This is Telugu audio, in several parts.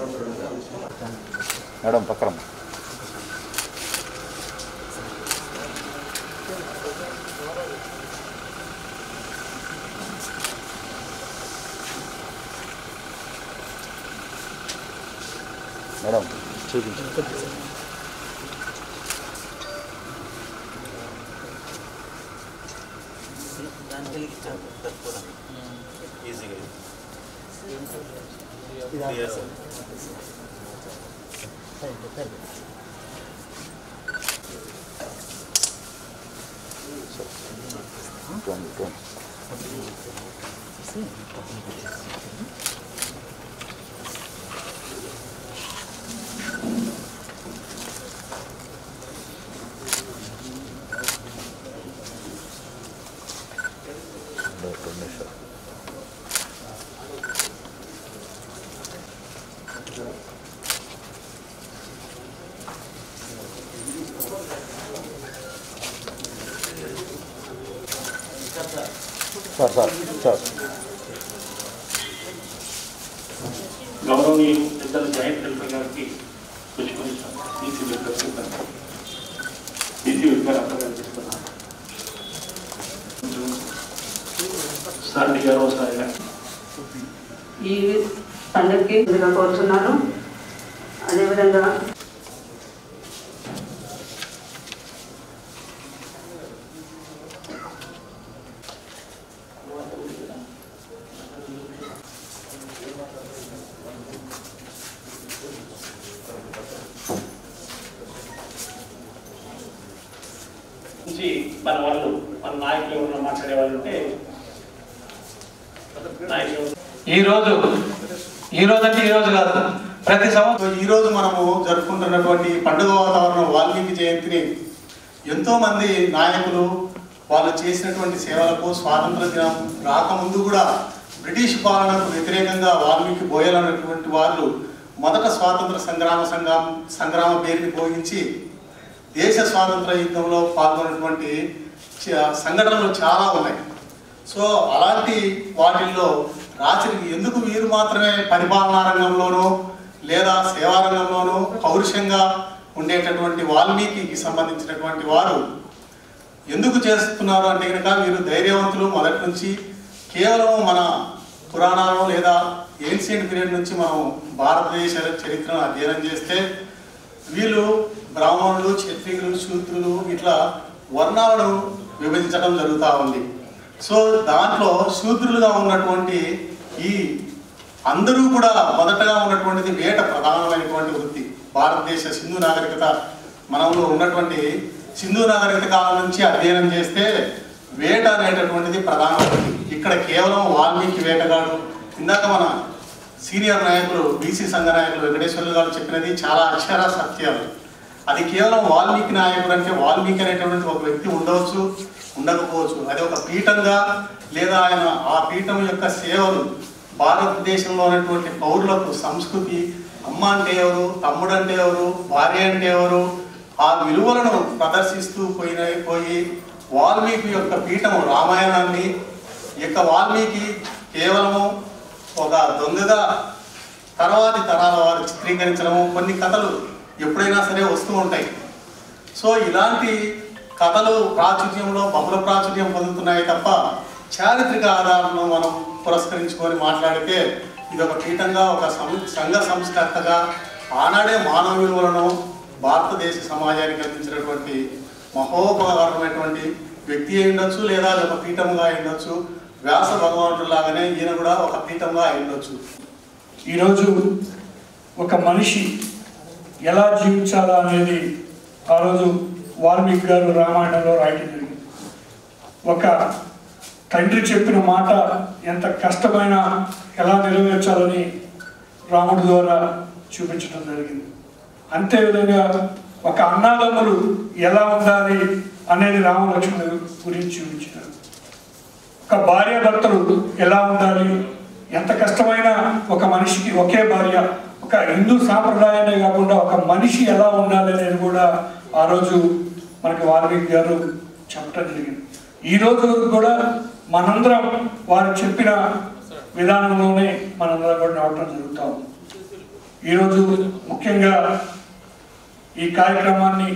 మేడం పక్కన మేడం చూపించు ట్వంటీ ట్వంటీ రెండు నిమిషాలు సార్ సార్ సార్ గౌరవనీయులు పెద్దలు జాయింట్ కలెక్టర్ గారికి పుచ్చుకొని బీసీ వెల్ఫేర్ ఇస్తున్నాను బీసీ వెల్ఫేర్ అప్లై చేస్తున్నాను సార్ గారు వస్తాయి ఈ పండుగకి ముందుగా కోరుతున్నాను అదేవిధంగా నుంచి మన వాళ్ళు మన నాయకులు ఎవరైనా మాట్లాడే వాళ్ళు ఉంటే నాయకులు ఎవరు? ఈ రోజు ఈ రోజు అంటే ఈ రోజు కాదు ప్రతి సంవత్సరం సో ఈ రోజు మనము జరుపుకుంటున్నటువంటి పండుగ వాతావరణం వాల్మీకి జయంతిని ఎంతో మంది నాయకులు వాళ్ళు చేసినటువంటి సేవలకు స్వాతంత్ర దినం రాకముందు కూడా బ్రిటిష్ పాలనకు వ్యతిరేకంగా వాల్మీకి బోయలు అన్నటువంటి వాళ్ళు మొదట స్వాతంత్ర సంగ్రామ సంగ్రామ సంగ్రామ పేరుని పోగించి దేశ స్వాతంత్ర యుద్ధంలో పాల్గొన్నటువంటి చ- సంఘటనలు చాలా ఉన్నాయి సో అలాంటి వాటిల్లో రాత్రికి ఎందుకు వీరు మాత్రమే పరిపాలనా రంగంలోనూ లేదా సేవా రంగంలోనూ పౌరుషంగా ఉండేటటువంటి వాల్మీకి సంబంధించినటువంటి వారు ఎందుకు చేస్తున్నారు అంటే కనుక వీరు ధైర్యవంతులు మొదటి నుంచి కేవలం మన పురాణాలు లేదా ఏన్షియంట్ పీరియడ్ నుంచి మనం భారతదేశ చరిత్రను అధ్యయనం చేస్తే వీళ్ళు బ్రాహ్మణులు క్షత్రియులు శూద్రులు ఇట్లా వర్ణాలను విభజించడం జరుగుతూ ఉంది సో దాంట్లో శూద్రులుగా ఉన్నటువంటి ఈ అందరూ కూడా మొదటగా ఉన్నటువంటిది వేట ప్రధానమైనటువంటి వృత్తి భారతదేశ సింధు నాగరికత మనలో ఉన్నటువంటి సింధు నాగరికత కాలం నుంచి అధ్యయనం చేస్తే వేట అనేటటువంటిది ప్రధాన వృత్తి ఇక్కడ కేవలం వాల్మీకి వేటగాడు ఇందాక మన సీనియర్ నాయకులు బీసీ సంఘ నాయకులు వెంకటేశ్వర్లు గారు చెప్పినది చాలా అక్షర సత్యాలు అది కేవలం వాల్మీకి నాయకుడు అంటే వాల్మీకి అనేటువంటి ఒక వ్యక్తి ఉండవచ్చు ఉండకపోవచ్చు అది ఒక పీఠంగా లేదా ఆయన ఆ పీఠం యొక్క సేవలు భారతదేశంలో ఉన్నటువంటి పౌరులకు సంస్కృతి అమ్మ అంటే ఎవరు తమ్ముడు అంటే ఎవరు భార్య అంటే ఎవరు ఆ విలువలను ప్రదర్శిస్తూ పోయిన పోయి వాల్మీకి యొక్క పీఠము రామాయణాన్ని ఈ యొక్క వాల్మీకి కేవలము ఒక దొంగగా తర్వాతి తరాల వారు చిత్రీకరించడము కొన్ని కథలు ఎప్పుడైనా సరే వస్తూ ఉంటాయి సో ఇలాంటి కథలు ప్రాచుర్యంలో బహుళ ప్రాచుర్యం పొందుతున్నాయి తప్ప చారిత్రక ఆధారాలను మనం పురస్కరించుకొని మాట్లాడితే ఇది ఒక పీఠంగా ఒక సం- సంఘ సంస్కర్తగా ఆనాడే మానవ విలువలను భారతదేశ సమాజానికి అందించినటువంటి మహోపకారమైనటువంటి వ్యక్తి అయి ఉండొచ్చు లేదా అది ఒక పీఠంగా అయి ఉండొచ్చు వ్యాస భగవానుడు లాగానే ఈయన కూడా ఒక పీఠంగా అయి ఉండొచ్చు ఈరోజు ఒక మనిషి ఎలా జీవించాలా అనేది ఆ రోజు వాల్మీకి గారు రామాయణంలో రాయటం జరిగింది ఒక తండ్రి చెప్పిన మాట ఎంత కష్టమైనా ఎలా నెరవేర్చాలని రాముడి ద్వారా చూపించడం జరిగింది అంతేవిధంగా ఒక అన్నాదమ్ములు ఎలా ఉండాలి అనేది రామలక్ష్మణుడు గురించి చూపించారు ఒక భార్య భర్తలు ఎలా ఉండాలి ఎంత కష్టమైన ఒక మనిషికి ఒకే భార్య ఒక హిందూ సాంప్రదాయానే కాకుండా ఒక మనిషి ఎలా ఉండాలి అనేది కూడా ఆ రోజు మనకి వాల్మీకి గారు చెప్పడం జరిగింది ఈ రోజు కూడా మనందరం వారు చెప్పిన విధానంలోనే మనందరం కూడా నడవటం జరుగుతాం ఈరోజు ముఖ్యంగా ఈ కార్యక్రమాన్ని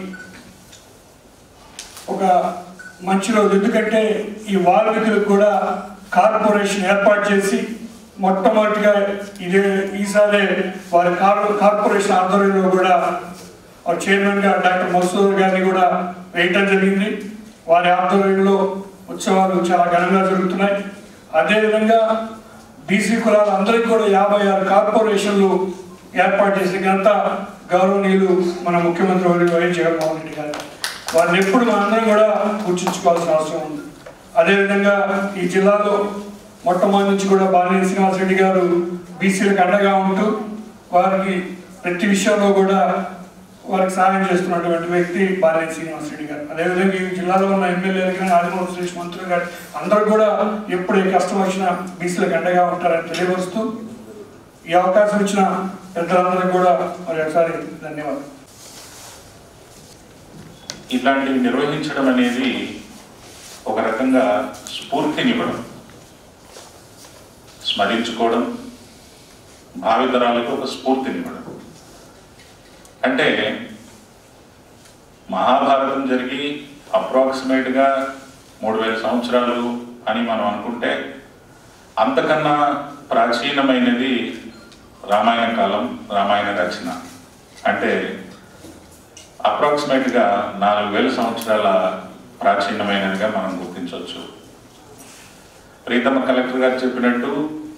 ఒక మంచి రోజు ఎందుకంటే ఈ వాల్మీకులకు కూడా కార్పొరేషన్ ఏర్పాటు చేసి మొట్టమొదటిగా ఇదే ఈసారి వారి కార్ కార్పొరేషన్ ఆధ్వర్యంలో కూడా వారి చైర్మన్గా డాక్టర్ మసూద్ గారిని కూడా వేయటం జరిగింది వారి ఆధ్వర్యంలో ఉత్సవాలు చాలా ఘనంగా జరుగుతున్నాయి అదేవిధంగా బీసీ కులాల అందరికీ కూడా యాభై ఆరు కార్పొరేషన్లు ఏర్పాటు చేసిన ఘనత గౌరవనీయులు మన ముఖ్యమంత్రి వర్యులు వైఎస్ జగన్మోహన్ రెడ్డి గారు వారిని ఎప్పుడు మనందరం కూడా గుర్తుంచుకోవాల్సిన అవసరం ఉంది అదేవిధంగా ఈ జిల్లాలో మొట్టమొదటి నుంచి కూడా బాలినేని శ్రీనివాసరెడ్డి గారు బీసీలకు అండగా ఉంటూ వారికి ప్రతి విషయంలో కూడా వారికి సహాయం చేస్తున్నటువంటి వ్యక్తి బాలినేని శ్రీనివాసరెడ్డి గారు అదేవిధంగా ఈ జిల్లాలో ఉన్న ఎమ్మెల్యేలు కానీ ఆదిమూల సురేష్ మంత్రులు కానీ అందరూ కూడా ఎప్పుడు ఏ కష్టం వచ్చినా బీసీలకు అండగా ఉంటారని తెలియపరుస్తూ ఈ అవకాశం ఇచ్చిన పెద్దలందరికీ కూడా మరి ఒకసారి ధన్యవాదాలు ఇట్లాంటివి నిర్వహించడం అనేది ఒక రకంగా స్ఫూర్తినివ్వడం స్మరించుకోవడం భావితరాలకు ఒక స్ఫూర్తినివ్వడం అంటే మహాభారతం జరిగి అప్రాక్సిమేట్గా మూడు వేల సంవత్సరాలు అని మనం అనుకుంటే అంతకన్నా ప్రాచీనమైనది రామాయణ కాలం రామాయణ రచన అంటే అప్రాక్సిమేట్గా నాలుగు వేల సంవత్సరాల ప్రాచీనమైనదిగా మనం గుర్తించవచ్చు ప్రీతమ కలెక్టర్ గారు చెప్పినట్టు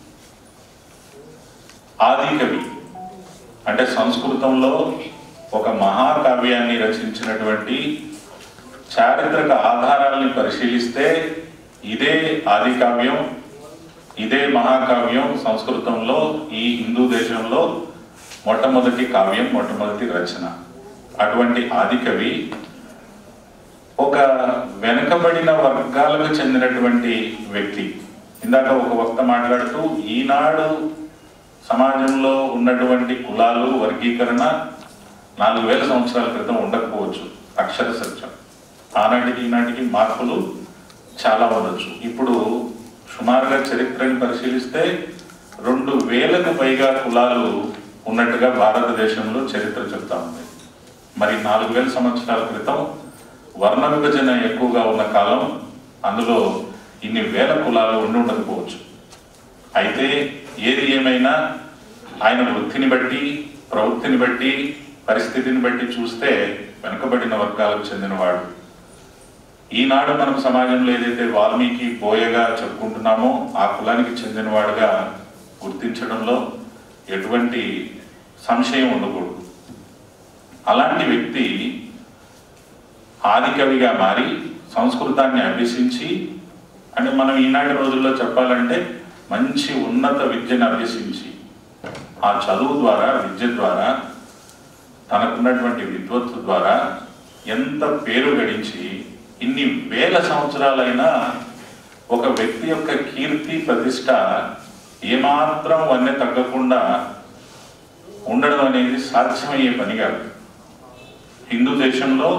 ఆది కవి అంటే సంస్కృతంలో ఒక మహాకావ్యాన్ని రచించినటువంటి చారిత్రక ఆధారాల్ని పరిశీలిస్తే ఇదే ఆది కావ్యం ఇదే మహాకావ్యం సంస్కృతంలో ఈ హిందూ దేశంలో మొట్టమొదటి కావ్యం మొట్టమొదటి రచన అటువంటి ఆదికవి ఒక వెనుకబడిన వర్గాలకు చెందినటువంటి వ్యక్తి ఇందాక ఒక వక్త మాట్లాడుతూ ఈనాడు సమాజంలో ఉన్నటువంటి కులాలు వర్గీకరణ నాలుగు వేల సంవత్సరాల క్రితం ఉండకపోవచ్చు అక్షర సత్యం ఆనాటికి ఈనాటికి మార్పులు చాలా ఉండొచ్చు ఇప్పుడు సుమారుగా చరిత్రని పరిశీలిస్తే రెండు వేలకు పైగా కులాలు ఉన్నట్టుగా భారతదేశంలో చరిత్ర చెప్తా ఉంది మరి నాలుగు వేల సంవత్సరాల క్రితం వర్ణ విభజన ఎక్కువగా ఉన్న కాలం అందులో ఇన్ని వేల కులాలు ఉండి ఉండకపోవచ్చు అయితే ఏది ఏమైనా ఆయన వృత్తిని బట్టి ప్రవృత్తిని బట్టి పరిస్థితిని బట్టి చూస్తే వెనుకబడిన వర్గాలకు చెందినవాడు ఈనాడు మనం సమాజంలో ఏదైతే వాల్మీకి బోయగా చెప్పుకుంటున్నామో ఆ కులానికి చెందినవాడుగా గుర్తించడంలో ఎటువంటి సంశయం ఉండకూడదు అలాంటి వ్యక్తి ఆదికవిగా మారి సంస్కృతాన్ని అభ్యసించి అంటే మనం ఈనాటి రోజుల్లో చెప్పాలంటే మంచి ఉన్నత విద్యను అభ్యసించి ఆ చదువు ద్వారా విద్య ద్వారా తనకున్నటువంటి విద్వత్తు ద్వారా ఎంత పేరు గడించి ఇన్ని వేల సంవత్సరాలైనా ఒక వ్యక్తి యొక్క కీర్తి ప్రతిష్ట ఏమాత్రం వన్నె తగ్గకుండా ఉండడం అనేది సాధ్యమయ్యే పని కాదు హిందూ దేశంలో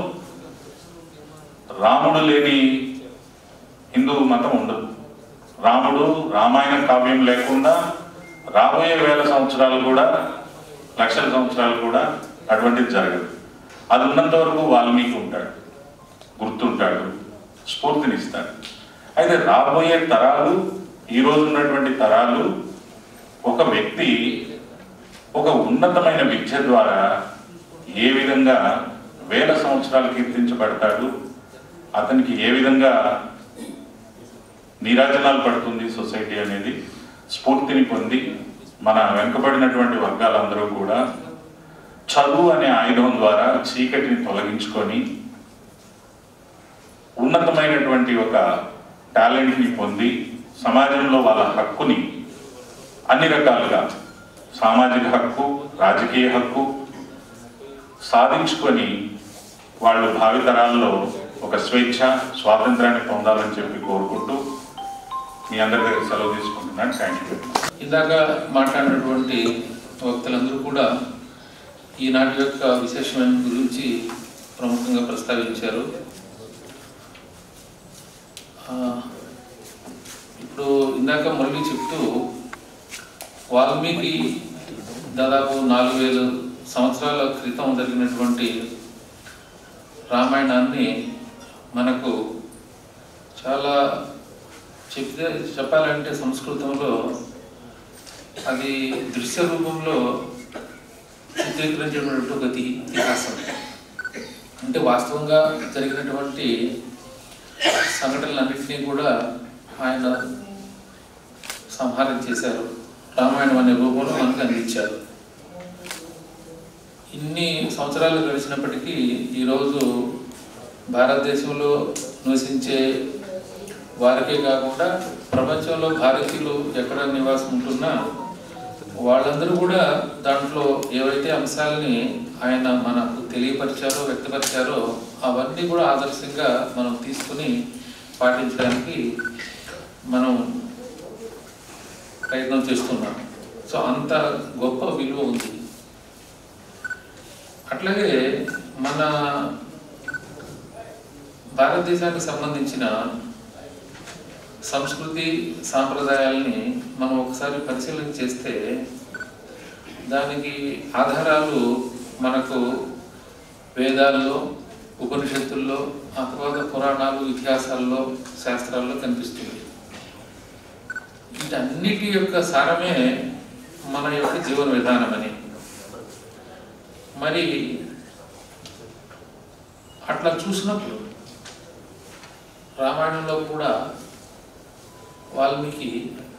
రాముడు లేని హిందూ మతం ఉండదు రాముడు రామాయణ కావ్యం లేకుండా రాబోయే వేల సంవత్సరాలు కూడా లక్షల సంవత్సరాలు కూడా అటువంటిది జరగదు అది ఉన్నంత వరకు వాల్మీకి ఉంటాడు గుర్తుంటాడు స్ఫూర్తినిస్తాడు అయితే రాబోయే తరాలు ఈ రోజు ఉన్నటువంటి తరాలు ఒక వ్యక్తి ఒక ఉన్నతమైన విద్య ద్వారా ఏ విధంగా వేల సంవత్సరాలు కీర్తించబడతాడు అతనికి ఏ విధంగా నీరాజనాలు పడుతుంది సొసైటీ అనేది స్ఫూర్తిని పొంది మన వెనుకబడినటువంటి వర్గాలందరూ కూడా చదువు అనే ఆయుధం ద్వారా చీకటిని తొలగించుకొని ఉన్నతమైనటువంటి ఒక టాలెంట్ని పొంది సమాజంలో వాళ్ళ హక్కుని అన్ని రకాలుగా సామాజిక హక్కు రాజకీయ హక్కు సాధించుకొని వాళ్ళు భావితరాల్లో ఒక స్వేచ్ఛ స్వాతంత్రాన్ని పొందాలని చెప్పి కోరుకుంటూ మీ అందరి దగ్గర సెలవు తీసుకుంటున్నాను థ్యాంక్ యూ ఇందాక మాట్లాడినటువంటి వక్తలందరూ కూడా ఈనాటి యొక్క విశేషమైన గురించి ప్రముఖంగా ప్రస్తావించారు ఆ, ఇప్పుడు ఇందాక మళ్ళీ చెప్తూ వాల్మీకి దాదాపు నాలుగు వేలు సంవత్సరాల క్రితం జరిగినటువంటి రామాయణాన్ని మనకు చాలా చెప్తే చెప్పాలంటే సంస్కృతంలో అది దృశ్య రూపంలో చిత్రీకరించినటువంటి ఒక ఇతి- ఇతిహాసం అంటే వాస్తవంగా జరిగినటువంటి సంఘటనలన్నింటినీ కూడా ఆయన సంహారం చేశారు రామాయణం అనే రూపంలో మనకు అందించారు ఇన్ని సంవత్సరాలు గడిచినప్పటికీ ఈరోజు భారతదేశంలో నివసించే వారికే కాకుండా ప్రపంచంలో భారతీయులు ఎక్కడ నివాసం ఉంటున్నా వాళ్ళందరూ కూడా దాంట్లో ఏవైతే అంశాలని ఆయన మనకు తెలియపరిచారో వ్యక్తపరిచారో అవన్నీ కూడా ఆదర్శంగా మనం తీసుకుని పాటించడానికి మనం ప్రయత్నం చేస్తున్నాం సో అంత గొప్ప విలువ ఉంది అట్లాగే మన భారతదేశానికి సంబంధించిన సంస్కృతి సాంప్రదాయాల్ని మనం ఒకసారి పరిశీలన చేస్తే దానికి ఆధారాలు మనకు వేదాల్లో ఉపనిషత్తుల్లో ఆ తర్వాత పురాణాలు ఇతిహాసాల్లో శాస్త్రాల్లో కనిపిస్తుంది వీటన్నిటి యొక్క సారమే మన యొక్క జీవన విధానమని మరి అట్లా చూసినప్పుడు రామాయణంలో కూడా వాల్మీకి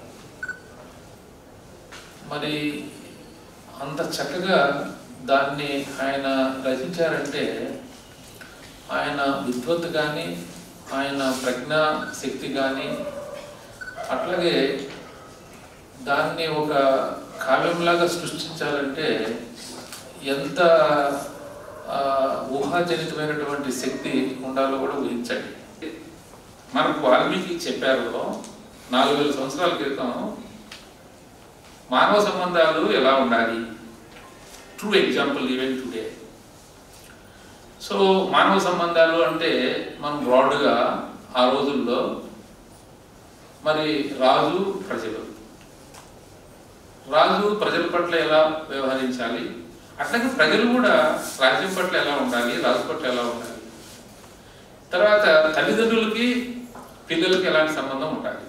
మరి అంత చక్కగా దాన్ని ఆయన రచించారంటే ఆయన విద్వత్ కానీ ఆయన ప్రజ్ఞా శక్తి కానీ అట్లాగే దాన్ని ఒక కావ్యంలాగా సృష్టించాలంటే ఎంత ఆ, ఊహాజనితమైనటువంటి శక్తి ఉండాలో కూడా ఊహించండి మనకు వాల్మీకి చెప్పారు నాలుగు వేల సంవత్సరాల క్రితం మానవ సంబంధాలు ఎలా ఉండాలి true example even today so మానవ సంబంధాలు అంటే మనం బ్రాడ్గా ఆ రోజుల్లో మరి రాజు ప్రజలు రాజు ప్రజల పట్ల ఎలా వ్యవహరించాలి అట్లాగే ప్రజలు కూడా రాజ్యం పట్ల ఎలా ఉండాలి రాజు పట్ల ఎలా ఉండాలి తర్వాత తల్లిదండ్రులకి పిల్లలకి ఎలాంటి సంబంధం ఉండాలి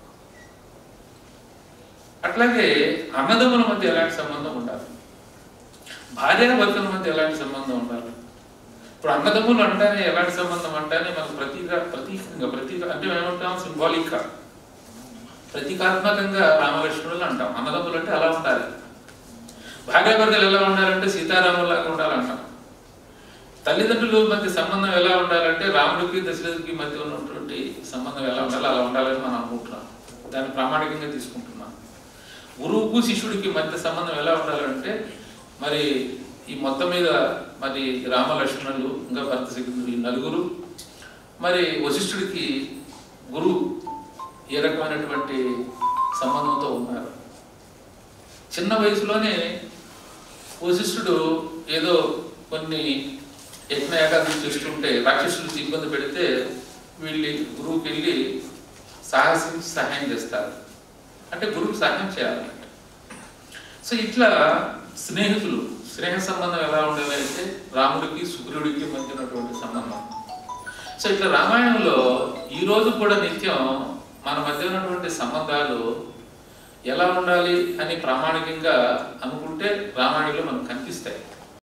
అట్లాగే అన్నదమ్ముల మధ్య ఎలాంటి సంబంధం ఉండాలి భార్యాభర్తల మధ్య ఎలాంటి సంబంధం ఉండాలి ఇప్పుడు అన్నదమ్ములు అంటానే ఎలాంటి సంబంధం అంటానే మనకు ప్రతీక ప్రతీకంగా ప్రతీక అంటే మేము ఏమంటాం సింబాలిక్ ప్రతీకాత్మకంగా రామలక్ష్మణులు అంటాం అన్నదమ్ములు అంటే అలా ఉండాలి భార్యాభర్తలు ఎలా ఉండాలంటే సీతారాములాగా ఉండాలంటాం తల్లిదండ్రుల మధ్య సంబంధం ఎలా ఉండాలంటే రాముడికి దశరథుడికి మధ్య ఉన్నటువంటి సంబంధం ఎలా ఉండాలో అలా ఉండాలని మనం అనుకుంటున్నాం దాన్ని ప్రామాణికంగా తీసుకుంటున్నాం గురువుకు శిష్యుడికి మధ్య సంబంధం ఎలా ఉండాలంటే మరి ఈ మొత్తం మీద మరి రామ లక్ష్మణులు ఇంకా భరత శకునుడు ఈ నలుగురు మరి వశిష్ఠుడికి గురువు ఏ రకమైనటువంటి సంబంధంతో ఉన్నారు చిన్న వయసులోనే వశిష్ఠుడు ఏదో కొన్ని యజ్ఞ ఏకాదశి చేస్తుంటే రాక్షసులు ఇబ్బంది పెడితే వీళ్ళు గురువుకి వెళ్ళి సాహసించి సహాయం చేస్తారు అంటే గురువుకి సహాయం చేయాలన్నమాట సో ఇట్లా స్నేహితులు స్నేహ సంబంధం ఎలా ఉండాలి అంటే రాముడికి సుగ్రీవుడికి మధ్య ఉన్నటువంటి సంబంధం సో ఇట్లా రామాయణంలో ఈ రోజు కూడా నిత్యం మన మధ్య ఉన్నటువంటి సంబంధాలు ఎలా ఉండాలి అని ప్రామాణికంగా అనుకుంటే రామాయణంలో మనకు కనిపిస్తాయి